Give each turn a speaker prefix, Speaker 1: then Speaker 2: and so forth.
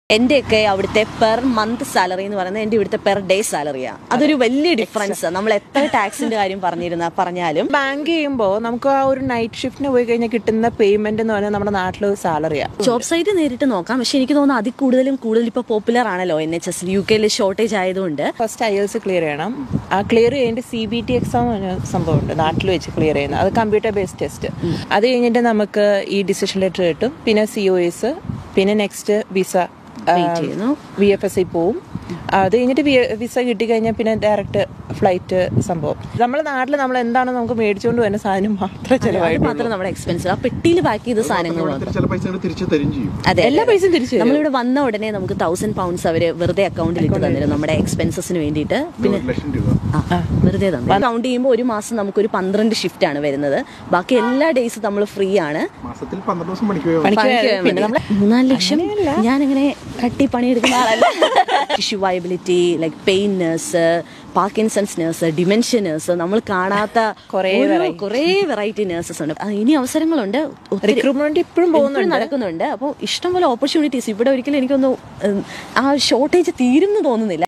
Speaker 1: എന്റെയൊക്കെ അവിടുത്തെ per month salary എന്ന് പറയുന്നത് എന്റെ ഇവിടുത്തെ പെർ ഡേ സാലറിയാണ് അതൊരു വലിയ ഡിഫറൻസ് നമ്മൾ എത്ര ടാക്സിന്റെ കാര്യം പറഞ്ഞിരുന്ന പറഞ്ഞാലും
Speaker 2: ബാങ്ക് ചെയ്യുമ്പോൾ നമുക്ക് ആ ഒരു നൈറ്റ് ഷിഫ്റ്റിന് പോയി കഴിഞ്ഞാൽ കിട്ടുന്ന പേയ്മെന്റ് എന്ന് പറഞ്ഞാൽ നമ്മുടെ നാട്ടിൽ സാലറിയാണ്
Speaker 1: ജോബ് സൈറ്റ് നേരിട്ട് നോക്കാം പക്ഷെ എനിക്ക് തോന്നുന്നു അതിൽ കൂടുതലും കൂടുതൽ ഇപ്പൊ പോപ്പുലർ ആണല്ലോ എൻ എച്ച് എസ് യു കെയിൽ ഷോർട്ടേജ് ആയതുകൊണ്ട്
Speaker 2: ഫസ്റ്റ് ഐ എൽസ് ക്ലിയർ ചെയ്യണം ആ ക്ലിയർ ചെയ്യേണ്ട സി ബി ടി എക്സാം എന്ന സംഭവമുണ്ട് നാട്ടിൽ വെച്ച് ക്ലിയർ ചെയ്യുന്നത് അത് കമ്പ്യൂട്ടർ ബേസ്ഡ് ടെസ്റ്റ് അത് കഴിഞ്ഞിട്ട് നമുക്ക് ഈ ഡിസിഷൻ ലെറ്റർ കിട്ടും പിന്നെ സി ഒ എസ് പിന്നെ നെക്സ്റ്റ് വിസ
Speaker 1: വെയിറ്റ് ചെയ്യുന്നു
Speaker 2: വി എഫ് എസ് ഐ പോവും അത് കഴിഞ്ഞിട്ട് വിസ കിട്ടിക്കഴിഞ്ഞാൽ പിന്നെ ഡയറക്റ്റ് ഫ്ലൈറ്റ് സംഭവം നമ്മുടെ നാട്ടിൽ നമ്മൾ എന്താണ് നമുക്ക് മേടിച്ചുകൊണ്ട് വരുന്ന സാധനം മാത്രമേ
Speaker 1: അത്
Speaker 2: ചിലവായിട്ടുള്ളൂ
Speaker 1: മാത്രം നമ്മുടെ എക്സ്പെൻസ് ആ പെട്ടിയിൽ പാക്ക് ചെയ്ത സാധനങ്ങൾ മാത്രം
Speaker 3: ചില പൈസ അങ്ങട് തിരിച്ചു തരും ചെയ്യും
Speaker 1: അതെ
Speaker 2: എല്ലാ പൈസയും തിരിച്ചു തരും.
Speaker 1: നമ്മളിവിടെ വന്ന ഉടനെ നമുക്ക് തൗസൻഡ് പൗണ്ട്സ് അവര് വെറുതെ അക്കൗണ്ടിൽ ഇട്ട് തന്നിരും നമ്മുടെ എക്സ്പെൻസസിന് വേണ്ടിയിട്ട് പിന്നെ
Speaker 3: ഒരു ലക്ഷം രൂപ
Speaker 1: ആ, വെറുതെ തന്നെ കൗണ്ട് ചെയ്യുമ്പോൾ ഒരു മാസം നമുക്കൊരു പന്ത്രണ്ട് ഷിഫ്റ്റ് ആണ് വരുന്നത് ബാക്കി എല്ലാ ഡേയ്സും നമ്മൾ ഫ്രീ ആണ്
Speaker 3: മാസത്തിൽ പന്ത്രണ്ട് ദിവസം പണിക്ക് പോയാൽ
Speaker 2: പണിക്ക്
Speaker 1: പണിക്ക്
Speaker 2: പോയാൽ
Speaker 1: പിന്നെ നമ്മള് മൂന്നാല് ലക്ഷം ഞാനിങ്ങനെ കട്ടി പണിയെടുക്കുന്ന ആളല്ല tissue viability like pain nurse Parkinson's nurse dementia nurse നമ്മൾ കാണാത്ത
Speaker 2: കുറേ
Speaker 1: ഓരോ-
Speaker 2: variety.
Speaker 1: കുറേ വെറൈറ്റി നേഴ്സസ് ഉണ്ട് ആ, ഇനി അവസരങ്ങളുണ്ട് ഒത്തിരി
Speaker 2: റിക്രൂട്ട്മെന്റ് ഇപ്പോഴും
Speaker 1: ഇപ്പോഴും
Speaker 2: പോകുന്നുണ്ട്
Speaker 1: നടക്കുന്നുണ്ട് അപ്പോൾ ഇഷ്ടംപോലെ ഓപ്പർച്യൂണിറ്റീസ് ഇവിടെ ഒരിക്കലും എനിക്കൊന്നും ഉം, ആ ഷോർട്ടേജ് തീരും എന്ന് തോന്നുന്നില്ല